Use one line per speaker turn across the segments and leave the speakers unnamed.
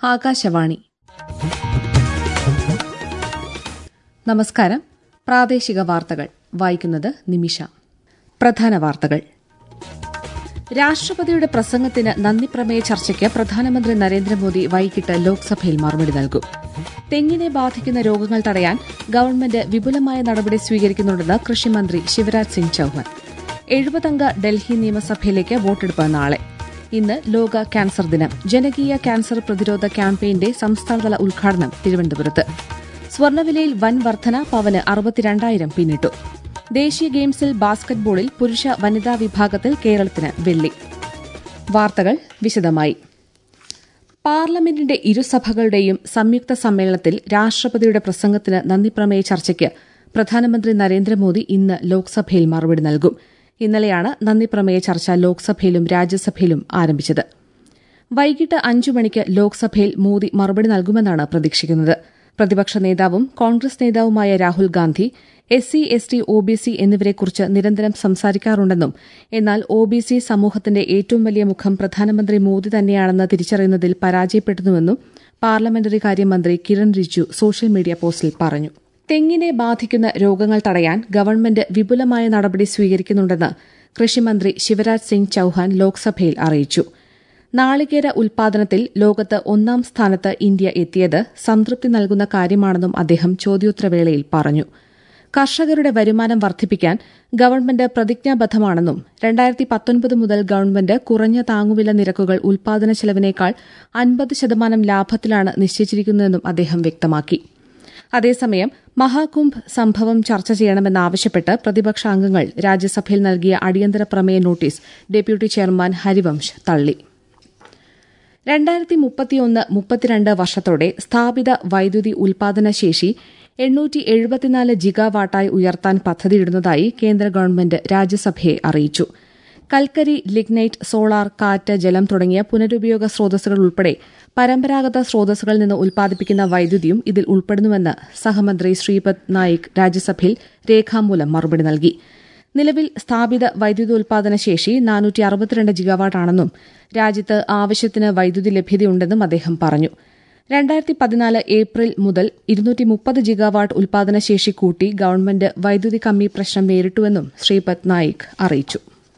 ആകാശവാണി നമസ്കാരം പ്രാദേശിക വാർത്തകൾ വായിക്കുന്നത് നിമിഷ പ്രധാന വാർത്തകൾ രാഷ്ട്രപതിയുടെ പ്രസംഗത്തിന് നന്ദിപ്രമേയ ചർച്ചയ്ക്ക് പ്രധാനമന്ത്രി നരേന്ദ്രമോദി വൈകിട്ട് ലോക്സഭയിൽ മറുപടി നൽകും തെങ്ങിനെ ബാധിക്കുന്ന രോഗങ്ങൾ തടയാൻ ഗവൺമെന്റ് വിപുലമായ നടപടി സ്വീകരിക്കുന്നുണ്ടെന്ന് കൃഷിമന്ത്രി ശിവരാജ് സിംഗ് ചൌഹാൻ എഴുപതംഗ ഡൽഹി നിയമസഭയിലേക്ക് വോട്ടെടുപ്പ് നാളെ ഇന്ന് ലോക ക്യാൻസർ ദിനം ജനകീയ ക്യാൻസർ പ്രതിരോധ ക്യാമ്പയിന്റെ സംസ്ഥാനതല ഉദ്ഘാടനം തിരുവനന്തപുരത്ത് സ്വർണ്ണവിലയിൽ വൻ വർധന പവന് അറുപത്തിരണ്ടായിരം പിന്നിട്ടു ദേശീയ ഗെയിംസിൽ ബാസ്കറ്റ്ബോളിൽ പുരുഷ വനിതാ വിഭാഗത്തിൽ കേരളത്തിന് വെള്ളി വാർത്തകൾ വിശദമായി പാർലമെന്റിന്റെ ഇരുസഭകളുടെയും സംയുക്ത സമ്മേളനത്തിൽ രാഷ്ട്രപതിയുടെ പ്രസംഗത്തിന് നന്ദിപ്രമേയ ചർച്ചയ്ക്ക് പ്രധാനമന്ത്രി നരേന്ദ്രമോദി ഇന്ന് ലോക്സഭയിൽ മറുപടി നൽകും ഇന്നലെയാണ് നന്ദിപ്രമേയ ചർച്ച ലോക്സഭയിലും രാജ്യസഭയിലും ആരംഭിച്ചത് വൈകിട്ട് അഞ്ചു മണിക്ക് ലോക്സഭയിൽ മോദി മറുപടി നൽകുമെന്നാണ് പ്രതീക്ഷിക്കുന്നത് പ്രതിപക്ഷ നേതാവും കോൺഗ്രസ് നേതാവുമായ Rahul Gandhi S C S T O B C എന്നിവരെക്കുറിച്ച് നിരന്തരം സംസാരിക്കാറുണ്ടെന്നും എന്നാൽ ഒ ബി സി സമൂഹത്തിന്റെ ഏറ്റവും വലിയ മുഖം പ്രധാനമന്ത്രി മോദി തന്നെയാണെന്ന് തിരിച്ചറിയുന്നതിൽ പരാജയപ്പെടുന്നുവെന്നും പാർലമെന്ററി കാര്യമന്ത്രി കിരൺ റിജു സോഷ്യൽ മീഡിയ പോസ്റ്റിൽ പറഞ്ഞു തെങ്ങിനെ ബാധിക്കുന്ന രോഗങ്ങൾ തടയാൻ ഗവൺമെന്റ് വിപുലമായ നടപടി സ്വീകരിക്കുന്നുണ്ടെന്ന് കൃഷിമന്ത്രി ശിവരാജ് സിംഗ് ചൌഹാൻ ലോക്സഭയിൽ അറിയിച്ചു നാളികേര ഉൽപാദനത്തിൽ ലോകത്ത് ഒന്നാം സ്ഥാനത്ത് ഇന്ത്യ എത്തിയത് സംതൃപ്തി നൽകുന്ന കാര്യമാണെന്നും അദ്ദേഹം ചോദ്യോത്തരവേളയിൽ പറഞ്ഞു കർഷകരുടെ വരുമാനം വർദ്ധിപ്പിക്കാൻ ഗവൺമെന്റ് പ്രതിജ്ഞാബദ്ധമാണെന്നും രണ്ടായിരത്തി പത്തൊൻപത് മുതൽ ഗവൺമെന്റ് കുറഞ്ഞ താങ്ങുവില നിരക്കുകൾ ഉൽപാദന ചെലവിനേക്കാൾ അൻപത് ശതമാനം ലാഭത്തിലാണ് നിശ്ചയിച്ചിരിക്കുന്നതെന്നും അദ്ദേഹം വ്യക്തമാക്കി അതേസമയം മഹാകുംഭ് സംഭവം ചർച്ച ചെയ്യണമെന്നാവശ്യപ്പെട്ട് പ്രതിപക്ഷ അംഗങ്ങൾ രാജ്യസഭയിൽ നൽകിയ അടിയന്തര പ്രമേയ നോട്ടീസ് ഡെപ്യൂട്ടി ചെയർമാൻ ഹരിവംശ് തള്ളി രണ്ടായിരത്തി മുപ്പത്തിയൊന്ന് മുപ്പത്തിരണ്ട് വർഷത്തോടെ സ്ഥാപിത വൈദ്യുതി ഉൽപാദന ശേഷി എണ്ണൂറ്റി എഴുപത്തിനാല് ജിഗാവാട്ടായി ഉയർത്താൻ പദ്ധതിയിടുന്നതായി കേന്ദ്ര ഗവൺമെന്റ് രാജ്യസഭയെ അറിയിച്ചു കൽക്കരി ലിഗ്നൈറ്റ് സോളാർ കാറ്റ് ജലം തുടങ്ങിയ പുനരുപയോഗ സ്രോതസ്സുകൾ ഉൾപ്പെടെ പരമ്പരാഗത സ്രോതസ്സുകളിൽ നിന്ന് ഉൽപ്പാദിപ്പിക്കുന്ന വൈദ്യുതിയും ഇതിൽ ഉൾപ്പെടുന്നുവെന്ന് സഹമന്ത്രി ശ്രീപദ് നായിക് രാജ്യസഭയിൽ രേഖാമൂലം മറുപടി നൽകി നിലവിൽ സ്ഥാപിത വൈദ്യുതോൽപാദന ശേഷി നാനൂറ്റി അറുപത്തിരണ്ട് ജിഗാവാട്ടാണെന്നും രാജ്യത്ത് ആവശ്യത്തിന് വൈദ്യുതി ലഭ്യതയുണ്ടെന്നും അദ്ദേഹം പറഞ്ഞു രണ്ടായിരത്തി പതിനാല് ഏപ്രിൽ മുതൽ ഇരുന്നൂറ്റി മുപ്പത് ജിഗാവാട്ട് ഉൽപാദന ശേഷി കൂട്ടി ഗവൺമെന്റ് വൈദ്യുതി കമ്മി പ്രശ്നം നേരിട്ടുവെന്നും ശ്രീപദ് നായിക് അറിയിച്ചു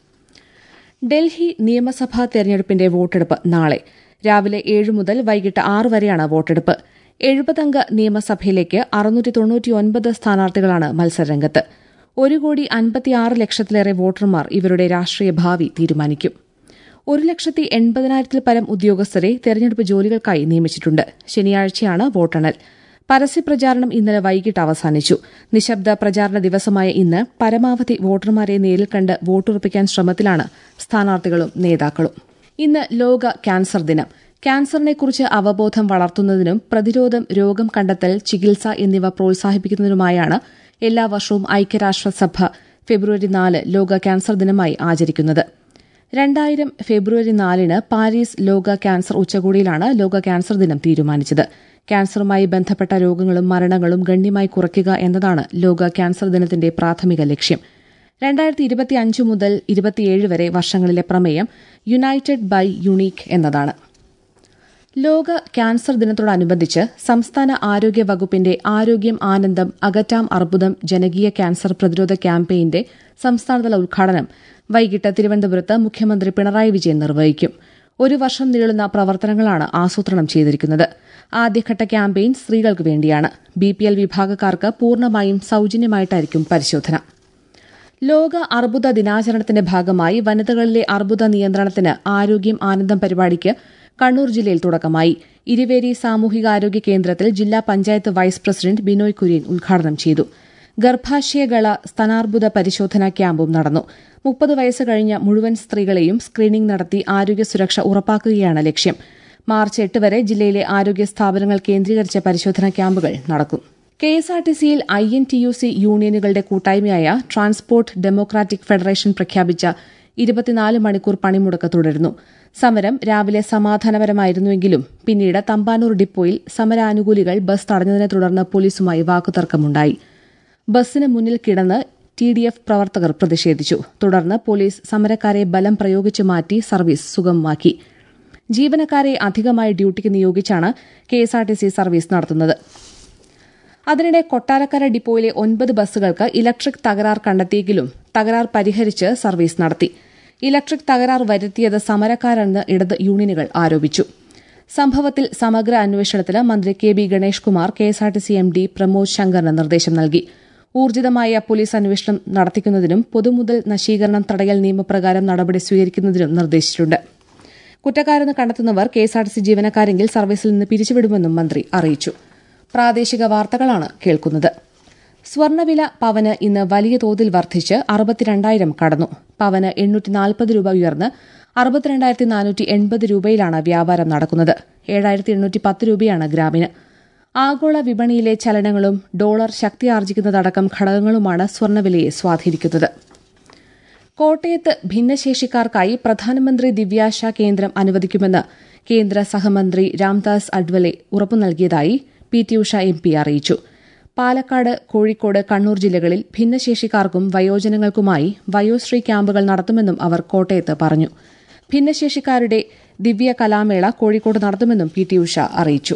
ഡൽഹി നിയമസഭാ തെരഞ്ഞെടുപ്പിന്റെ വോട്ടെടുപ്പ് നാളെ രാവിലെ ഏഴ് മുതൽ വൈകിട്ട് ആറ് വരെയാണ് വോട്ടെടുപ്പ് എഴുപതംഗ നിയമസഭയിലേക്ക് അറുന്നൂറ്റി തൊണ്ണൂറ്റിയൊൻപത് സ്ഥാനാർത്ഥികളാണ് മത്സരരംഗത്ത് ഒരു കോടി അൻപത്തിയാറ് ലക്ഷത്തിലേറെ വോട്ടർമാർ ഇവരുടെ രാഷ്ട്രീയ ഭാവി തീരുമാനിക്കും ഒരു ലക്ഷത്തി എൺപതിനായിരത്തിൽ പരം ഉദ്യോഗസ്ഥരെ തെരഞ്ഞെടുപ്പ് ജോലികൾക്കായി നിയമിച്ചിട്ടുണ്ട് ശനിയാഴ്ചയാണ് വോട്ടെണ്ണൽ പരസ്യപ്രചാരണം ഇന്നലെ വൈകിട്ട് അവസാനിച്ചു നിശബ്ദ പ്രചാരണ ദിവസമായ ഇന്ന് പരമാവധി വോട്ടർമാരെ നേരിൽ കണ്ട് വോട്ടുറപ്പിക്കാൻ ശ്രമത്തിലാണ് സ്ഥാനാർത്ഥികളും നേതാക്കളും ഇന്ന് ലോക ക്യാൻസർ ദിനം ക്യാൻസറിനെക്കുറിച്ച് അവബോധം വളർത്തുന്നതിനും പ്രതിരോധം രോഗം കണ്ടെത്തൽ ചികിത്സ എന്നിവ പ്രോത്സാഹിപ്പിക്കുന്നതിനുമായാണ് എല്ലാ വർഷവും ഐക്യരാഷ്ട്രസഭ ഫെബ്രുവരി നാല് ലോക ക്യാൻസർ ദിനമായി ആചരിക്കുന്നത് രണ്ടായിരം ഫെബ്രുവരി നാലിന് പാരീസ് ലോക ക്യാൻസർ ഉച്ചകോടിയിലാണ് ലോക ക്യാൻസർ ദിനം തീരുമാനിച്ചത് ക്യാൻസറുമായി ബന്ധപ്പെട്ട രോഗങ്ങളും മരണങ്ങളും ഗണ്യമായി കുറയ്ക്കുക എന്നതാണ് ലോക ക്യാൻസർ ദിനത്തിന്റെ പ്രാഥമിക ലക്ഷ്യം രണ്ടായിരത്തി ഇരുപത്തിയഞ്ച് മുതൽ ഇരുപത്തിയേഴ് വരെ വർഷങ്ങളിലെ പ്രമേയം യുണൈറ്റഡ് ബൈ യുണീക്ക് എന്നതാണ് ലോക ക്യാൻസർ ദിനത്തോടനുബന്ധിച്ച് സംസ്ഥാന ആരോഗ്യ വകുപ്പിന്റെ ആരോഗ്യം ആനന്ദം അകറ്റാം അർബുദം ജനകീയ ക്യാൻസർ പ്രതിരോധ ക്യാമ്പയിന്റെ സംസ്ഥാനതല ഉദ്ഘാടനം വൈകിട്ട് തിരുവനന്തപുരത്ത് മുഖ്യമന്ത്രി പിണറായി വിജയൻ നിർവഹിക്കും ഒരു വർഷം നീളുന്ന പ്രവർത്തനങ്ങളാണ് ആസൂത്രണം ചെയ്തിരിക്കുന്നത് ആദ്യഘട്ട ക്യാമ്പയിൻ സ്ത്രീകൾക്ക് വേണ്ടിയാണ് ബിപിഎൽ വിഭാഗക്കാർക്ക് പൂർണ്ണമായും സൌജന്യമായിട്ടായിരിക്കും പരിശോധന ലോക അർബുദ ദിനാചരണത്തിന്റെ ഭാഗമായി വനിതകളിലെ അർബുദ നിയന്ത്രണത്തിന് ആരോഗ്യം ആനന്ദം പരിപാടിക്ക് കണ്ണൂർ ജില്ലയിൽ തുടക്കമായി ഇരുവേരി സാമൂഹികാരോഗ്യ കേന്ദ്രത്തിൽ ജില്ലാ പഞ്ചായത്ത് വൈസ് പ്രസിഡന്റ് ബിനോയ് കുര്യൻ ഉദ്ഘാടനം ചെയ്തു ഗർഭാശയകള സ്തനാർബുദ പരിശോധനാ ക്യാമ്പും നടന്നു മുപ്പത് വയസ്സ് കഴിഞ്ഞ മുഴുവൻ സ്ത്രീകളെയും സ്ക്രീനിംഗ് നടത്തി ആരോഗ്യ സുരക്ഷ ഉറപ്പാക്കുകയാണ് ലക്ഷ്യം മാർച്ച് എട്ട് വരെ ജില്ലയിലെ ആരോഗ്യ സ്ഥാപനങ്ങൾ കേന്ദ്രീകരിച്ച പരിശോധനാ ക്യാമ്പുകൾ നടക്കും കെഎസ്ആർടിസിയിൽ I N T U C യൂണിയനുകളുടെ കൂട്ടായ്മയായ ട്രാൻസ്പോർട്ട് ഡെമോക്രാറ്റിക് ഫെഡറേഷൻ പ്രഖ്യാപിച്ച ഇരുപത്തിനാല് മണിക്കൂർ പണിമുടക്ക് തുടരുന്നു സമരം രാവിലെ സമാധാനപരമായിരുന്നുവെങ്കിലും പിന്നീട് തമ്പാനൂർ ഡിപ്പോയിൽ സമരാനുകൂലികൾ ബസ് തടഞ്ഞതിനെ തുടർന്ന് പോലീസുമായി വാക്കുതർക്കമുണ്ടായി ബസ്സിന് മുന്നിൽ കിടന്ന് ടി ഡി എഫ് പ്രവർത്തകർ പ്രതിഷേധിച്ചു തുടർന്ന് പോലീസ് സമരക്കാരെ ബലം പ്രയോഗിച്ചു മാറ്റി സർവീസ് സുഗമമാക്കി ജീവനക്കാരെ അധികമായി ഡ്യൂട്ടിക്ക് നിയോഗിച്ചാണ് കെഎസ്ആർടിസി സർവീസ് നടത്തുന്നത് അതിനിടെ കൊട്ടാരക്കര ഡിപ്പോയിലെ ഒൻപത് ബസ്സുകൾക്ക് ഇലക്ട്രിക് തകരാർ കണ്ടെത്തിയെങ്കിലും തകരാർ പരിഹരിച്ച് സർവീസ് നടത്തി ഇലക്ട്രിക് തകരാർ വരുത്തിയത് സമരക്കാരെന്ന് ഇടത് യൂണിയനുകൾ ആരോപിച്ചു സംഭവത്തിൽ സമഗ്ര അന്വേഷണത്തിന് മന്ത്രി K B Ganesh Kumar KSRTC M D Pramod ശങ്കറിന് നിർദ്ദേശം നൽകി ഊർജിതമായ പോലീസ് അന്വേഷണം നടത്തിക്കുന്നതിനും പൊതുമുതൽ നശീകരണം തടയൽ നിയമപ്രകാരം നടപടി സ്വീകരിക്കുന്നതിനും നിർദ്ദേശിച്ചിട്ടുണ്ട് കുറ്റക്കാരെന്ന് കണ്ടെത്തുന്നവർ കെഎസ്ആർടിസി ജീവനക്കാരെങ്കിൽ സർവീസിൽ നിന്ന് പിരിച്ചുവിടുമെന്നും മന്ത്രി അറിയിച്ചു പ്രാദേശിക വാർത്തകളാണ് കേൾക്കുന്നത് സ്വർണ്ണവില പവന് ഇന്ന് വലിയ തോതിൽ വർദ്ധിച്ച് അറുപത്തിരണ്ടായിരം കടന്നു പവന് എണ്ണൂറ്റി നാൽപ്പത് രൂപ ഉയർന്ന് അറുപത്തിരണ്ടായിരത്തി നാനൂറ്റി എൺപത് രൂപയിലാണ് വ്യാപാരം നടക്കുന്നത് ഏഴായിരത്തി എണ്ണൂറ്റി പത്ത് രൂപയാണ് ഗ്രാമിന് ആഗോള വിപണിയിലെ ചലനങ്ങളും ഡോളർ ശക്തിയാർജിക്കുന്നതടക്കം ഘടകങ്ങളുമാണ് സ്വർണ്ണവിലയെ സ്വാധീനിക്കുന്നത് കോട്ടയത്ത് ഭിന്നശേഷിക്കാർക്കായി പ്രധാനമന്ത്രി ദിവ്യാശ കേന്ദ്രം അനുവദിക്കുമെന്ന് കേന്ദ്ര സഹമന്ത്രി രാംദാസ് അഡ്വലെ ഉറപ്പു നൽകിയതായി P T Usha M P അറിയിച്ചു പാലക്കാട് കോഴിക്കോട് കണ്ണൂർ ജില്ലകളിൽ ഭിന്നശേഷിക്കാർക്കും വയോജനങ്ങൾക്കുമായി വയോശ്രീ ക്യാമ്പുകൾ നടത്തുമെന്നും അവർ കോട്ടയത്ത് പറഞ്ഞു ഭിന്നശേഷിക്കാരുടെ ദിവ്യ കലാമേള കോഴിക്കോട് നടത്തുമെന്നും പി ടി ഉഷ അറിയിച്ചു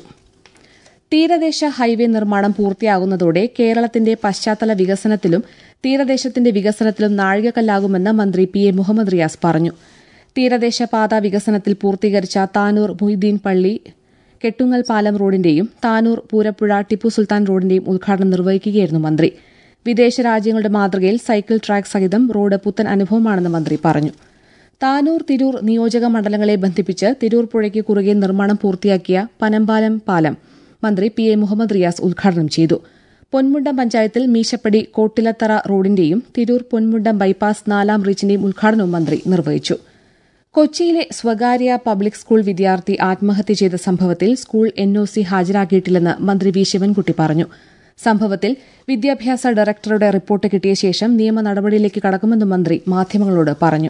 തീരദേശ ഹൈവേ നിർമ്മാണം പൂർത്തിയാകുന്നതോടെ കേരളത്തിന്റെ പശ്ചാത്തല വികസനത്തിലും തീരദേശത്തിന്റെ വികസനത്തിലും നാഴികക്കല്ലാകുമെന്ന് മന്ത്രി പി എ മുഹമ്മദ് റിയാസ് പറഞ്ഞു തീരദേശ പാത വികസനത്തിൽ പൂർത്തീകരിച്ച താനൂർ മൊയ്തീൻ പള്ളി കെട്ടുങ്ങൽ പാലം റോഡിന്റെയും താനൂർ പൂരപ്പുഴ ടിപ്പു സുൽത്താൻ റോഡിന്റെയും ഉദ്ഘാടനം നിർവഹിക്കുകയായിരുന്നു മന്ത്രി വിദേശ രാജ്യങ്ങളുടെ മാതൃകയിൽ സൈക്കിൾ ട്രാക്ക് സഹിതം റോഡ് പുത്തൻ അനുഭവമാണെന്ന് മന്ത്രി പറഞ്ഞു താനൂർ തിരൂർ നിയോജക മണ്ഡലങ്ങളെ ബന്ധിപ്പിച്ച് തിരൂർ പുഴയ്ക്ക് കുറുകെ നിർമ്മാണം പൂർത്തിയാക്കിയ പനമ്പാലം പാലം മന്ത്രി പി എ മുഹമ്മദ് റിയാസ് ഉദ്ഘാടനം ചെയ്തു പൊന്മുണ്ടം പഞ്ചായത്തിൽ മീശപ്പടി കോട്ടിലത്തറ റോഡിന്റെയും തിരൂർ പൊന്മുണ്ടം ബൈപ്പാസ് നാലാം റീച്ചിന്റെയും ഉദ്ഘാടനവും മന്ത്രി നിർവഹിച്ചു കൊച്ചിയിലെ സ്വകാര്യ പബ്ലിക് സ്കൂൾ വിദ്യാർത്ഥി ആത്മഹത്യ ചെയ്ത സംഭവത്തിൽ സ്കൂൾ എൻഒസി ഹാജരാക്കിയിട്ടില്ലെന്ന് മന്ത്രി വി ശിവൻകുട്ടി പറഞ്ഞു സംഭവത്തിൽ വിദ്യാഭ്യാസ ഡയറക്ടറുടെ റിപ്പോർട്ട് കിട്ടിയ ശേഷം നിയമ നടപടിയിലേക്ക് കടക്കുമെന്നും മന്ത്രി മാധ്യമങ്ങളോട് പറഞ്ഞു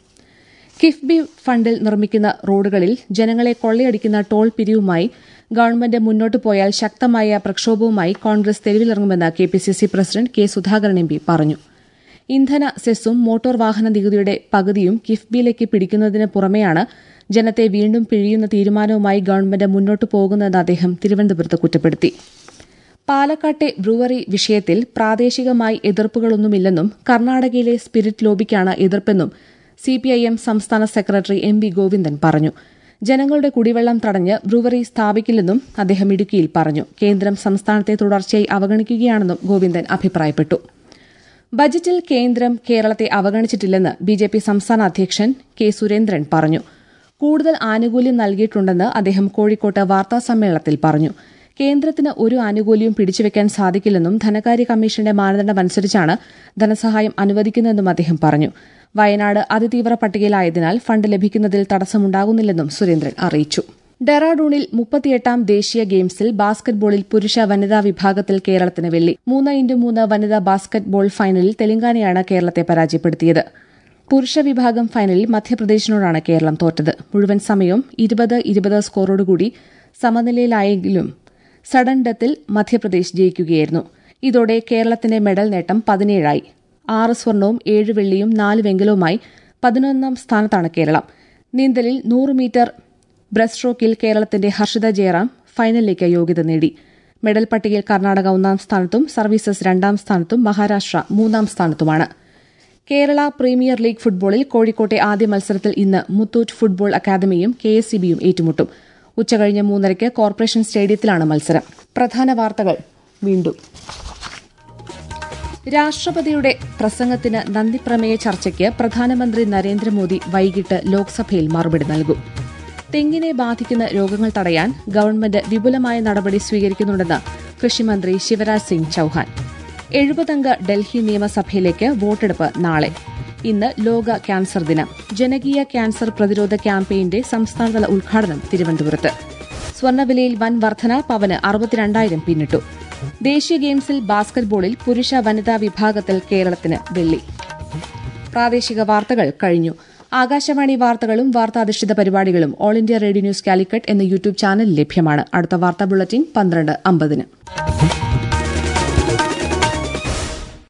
കിഫ്ബി ഫണ്ടിൽ നിർമ്മിക്കുന്ന റോഡുകളിൽ ജനങ്ങളെ കൊള്ളയടിക്കുന്ന ടോൾ പിരിവുമായി ഗവൺമെന്റ് മുന്നോട്ടു പോയാൽ ശക്തമായ പ്രക്ഷോഭവുമായി കോൺഗ്രസ് തെരുവിലിറങ്ങുമെന്ന് K P C C president K Sudhakaran M P പറഞ്ഞു ഇന്ധന സെസ്സും മോട്ടോർ വാഹന നികുതിയുടെ പകുതിയും കിഫ്ബിയിലേക്ക് പിടിക്കുന്നതിന് പുറമെയാണ് ജനത്തെ വീണ്ടും പിഴിയുന്ന തീരുമാനവുമായി ഗവൺമെന്റ് മുന്നോട്ടു പോകുന്നതെന്ന് അദ്ദേഹം തിരുവനന്തപുരത്ത് കുറ്റപ്പെടുത്തി പാലക്കാട്ടെ ബ്രൂവറി വിഷയത്തിൽ പ്രാദേശികമായി എതിർപ്പുകളൊന്നുമില്ലെന്നും കർണാടകയിലെ സ്പിരിറ്റ് ലോബിക്കാണ് എതിർപ്പെന്നും സിപിഐഎം സംസ്ഥാന സെക്രട്ടറി എം വി ഗോവിന്ദൻ പറഞ്ഞു ജനങ്ങളുടെ കുടിവെള്ളം തടഞ്ഞ് ബ്രൂവറി സ്ഥാപിക്കില്ലെന്നും അദ്ദേഹം ഇടുക്കിയിൽ പറഞ്ഞു കേന്ദ്രം സംസ്ഥാനത്തെ തുടർച്ചയായി അവഗണിക്കുകയാണെന്നും ഗോവിന്ദൻ അഭിപ്രായപ്പെട്ടു ബജറ്റിൽ കേന്ദ്രം കേരളത്തെ അവഗണിച്ചിട്ടില്ലെന്ന് ബിജെപി സംസ്ഥാന അധ്യക്ഷൻ കെ സുരേന്ദ്രൻ പറഞ്ഞു കൂടുതൽ ആനുകൂല്യം നൽകിയിട്ടുണ്ടെന്ന് അദ്ദേഹം കോഴിക്കോട്ട് വാർത്താസമ്മേളനത്തിൽ പറഞ്ഞു കേന്ദ്രത്തിന് ഒരു ആനുകൂല്യവും പിടിച്ചുവെക്കാൻ സാധിക്കില്ലെന്നും ധനകാര്യ കമ്മീഷന്റെ മാനദണ്ഡമനുസരിച്ചാണ് ധനസഹായം അനുവദിക്കുന്നതെന്നും അദ്ദേഹം പറഞ്ഞു വയനാട് അതിതീവ്ര പട്ടികയിലായതിനാൽ ഫണ്ട് ലഭിക്കുന്നതിൽ തടസ്സമുണ്ടാകുന്നില്ലെന്നും സുരേന്ദ്രൻ അറിയിച്ചു ഡെറാഡൂണിൽ മുപ്പത്തിയെട്ടാം ദേശീയ ഗെയിംസിൽ ബാസ്ക്കറ്റ്ബോളിൽ പുരുഷ വനിതാ വിഭാഗത്തിൽ കേരളത്തിന് വെള്ളി മൂന്ന് ഇൻറ്റു മൂന്ന് വനിതാ ബാസ്ക്കറ്റ്ബോൾ ഫൈനലിൽ തെലങ്കാനയാണ് കേരളത്തെ പരാജയപ്പെടുത്തിയത് പുരുഷ വിഭാഗം ഫൈനലിൽ മധ്യപ്രദേശിനോടാണ് കേരളം തോറ്റത് മുഴുവൻ സമയവും ഇരുപത് ഇരുപത് സ്കോറോടുകൂടി സമനിലയിലായെങ്കിലും സഡൻ ഡെത്തിൽ മധ്യപ്രദേശ് ജയിക്കുകയായിരുന്നു ഇതോടെ കേരളത്തിന്റെ മെഡൽ നേട്ടം പതിനേഴായി ആറ് സ്വർണവും ഏഴ് വെള്ളിയും നാല് വെങ്കലവുമായി പതിനൊന്നാം സ്ഥാനത്താണ് കേരളം നീന്തലിൽ നൂറ് മീറ്റർ ബ്രസ്റ്റ് സ്ട്രോക്കിൽ കേരളത്തിന്റെ ഹർഷിത ജയറാം ഫൈനലിലേക്ക് യോഗ്യത നേടി മെഡൽ പട്ടികയിൽ കർണാടക ഒന്നാം സ്ഥാനത്തും സർവീസസ് രണ്ടാം സ്ഥാനത്തും മഹാരാഷ്ട്ര മൂന്നാം സ്ഥാനത്തുമാണ് കേരള പ്രീമിയർ ലീഗ് ഫുട്ബോളിൽ കോഴിക്കോട്ടെ ആദ്യ മത്സരത്തിൽ ഇന്ന് മുത്തൂറ്റ് ഫുട്ബോൾ അക്കാദമിയും കെ എസ് സി ബിയും ഏറ്റുമുട്ടും ഉച്ചകഴിഞ്ഞ് മൂന്നരയ്ക്ക് കോർപ്പറേഷൻ സ്റ്റേഡിയത്തിലാണ് മത്സരം പ്രധാന വാർത്തകൾ വീണ്ടും രാഷ്ട്രപതിയുടെ പ്രസംഗത്തിന് നന്ദിപ്രമേയ ചർച്ചയ്ക്ക് പ്രധാനമന്ത്രി നരേന്ദ്രമോദി വൈകിട്ട് ലോക്സഭയിൽ മറുപടി നൽകും തെങ്ങിനെ ബാധിക്കുന്ന രോഗങ്ങൾ തടയാൻ ഗവൺമെന്റ് വിപുലമായ നടപടി സ്വീകരിക്കുന്നുണ്ടെന്ന് കൃഷിമന്ത്രി ശിവരാജ് സിംഗ് ചൌഹാൻ എഴുപതംഗ ഡൽഹി നിയമസഭയിലേക്ക് വോട്ടെടുപ്പ് നാളെ ഇന്ന് ലോക ക്യാൻസർ ദിനം ജനകീയ ക്യാൻസർ പ്രതിരോധ ക്യാമ്പയിന്റെ സംസ്ഥാനതല ഉദ്ഘാടനം തിരുവനന്തപുരത്ത് സ്വർണ്ണവിലയിൽ വൻ വർധന പവന് അറുപത്തിരണ്ടായിരം പിന്നിട്ടു ദേശീയ ഗെയിംസിൽ ബാസ്കറ്റ്ബോളിൽ പുരുഷ വനിതാ വിഭാഗത്തിൽ കേരളത്തിന് വെള്ളി പ്രാദേശിക വാർത്തകൾ കഴിഞ്ഞു ആകാശവാണി വാർത്തകളും വാർത്താധിഷ്ഠിത പരിപാടികളും All India Radio news Calicut എന്ന യൂട്യൂബ് ചാനൽ ലഭ്യമാണ് അടുത്ത വാർത്താ ബുള്ളറ്റിൻ പന്ത്രണ്ട് അമ്പതിന്